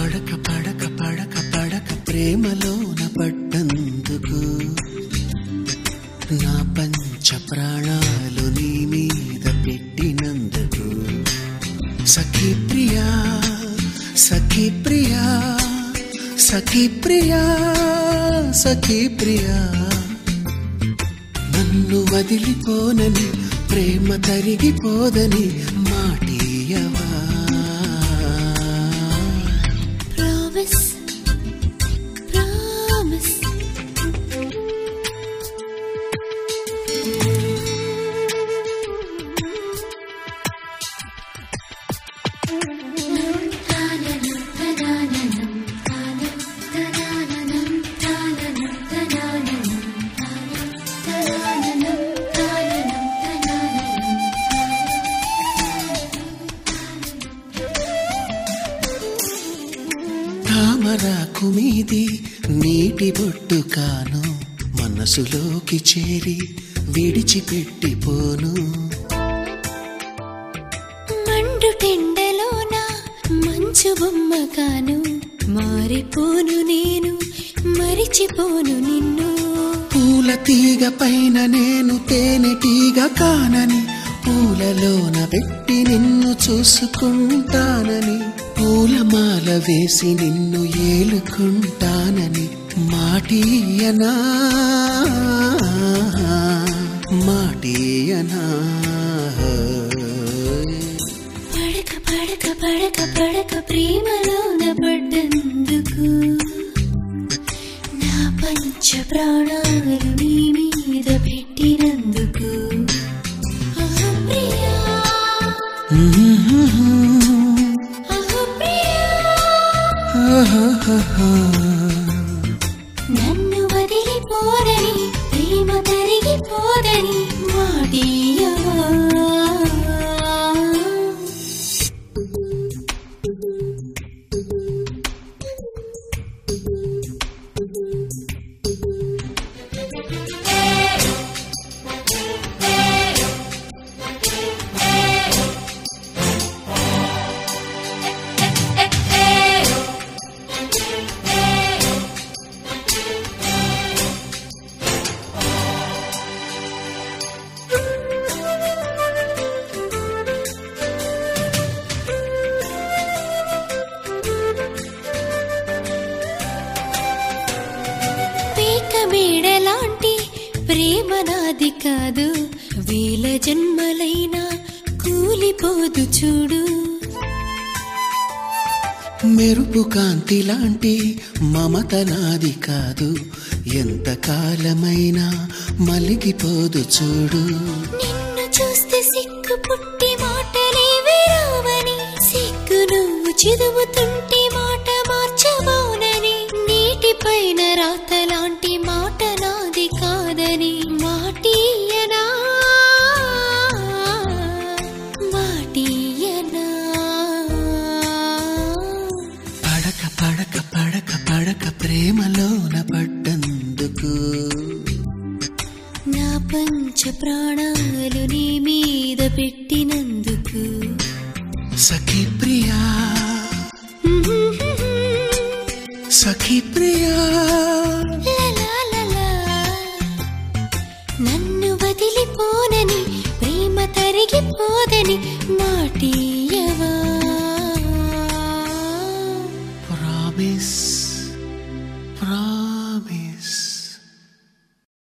పడక పడక పడక పడక ప్రేమలోన పడ్డందుకు నా పంచ ప్రాణాలు నీ మీద పెట్టినందుకు సఖీ ప్రియా సఖీ ప్రియా సఖీ ప్రియా సఖీ ప్రియా నన్ను వదిలిపోనని ప్రేమ తరిగిపోదని మాటీయవా Promise, promise. తామరాకు మీది నీటి బొట్టు కాను మనసులోకి చేరి విడిచిపెట్టిపోను మండు టెండలోన మంచు బొమ్మ కాను మారిపోను నేను మరిచిపోను నిన్ను పూల తీగ పైన నేను తేనెటీగ కానని పూలలోన పెట్టి నిన్ను చూసుకుంటానని పూలమాల వేసి నిన్ను ఏలుకుంటానని మాటీయనా మాటీయనా పడక పడక పడక పడక ప్రేమలోన పడ్డందుకు నా పంచ ప్రాణాలు నీ మీద పెట్టినందుకు అహో ప్రియా అహో ప్రియా నన్ను వదిలిపోరని ప్రేమ తరిగిపోదని మాటియవా పీక మేడలాంటి ప్రేమ నాది కాదు వేల జన్మలైనా కూలిపోదు చూడు మెరుపు కాంతి లాంటి మమత నాది కాదు ఎంత కాలమైనా మలిగిపోదు చూడు నిన్ను చూస్తే సిగ్గు పుట్టి మాటలేవి రావని సిగ్గు నువ్వు చదువుతుంటే మాట మార్చబోనని నీటిపైన రాతలాంటి మాట నాది కాదని మాటియనా మాటియనా పడక పడక పడక పడక ప్రేమలోన పడ్డందుకు నా పంచ ప్రాణాలు నీ మీద పెట్టినందుకు సఖీ ప్రియా సఖీ ప్రియా లలాలలా. నన్ను వదిలిపోనని ప్రేమ తరిగిపోదని మాటియవా ప్రామిస్ ప్రా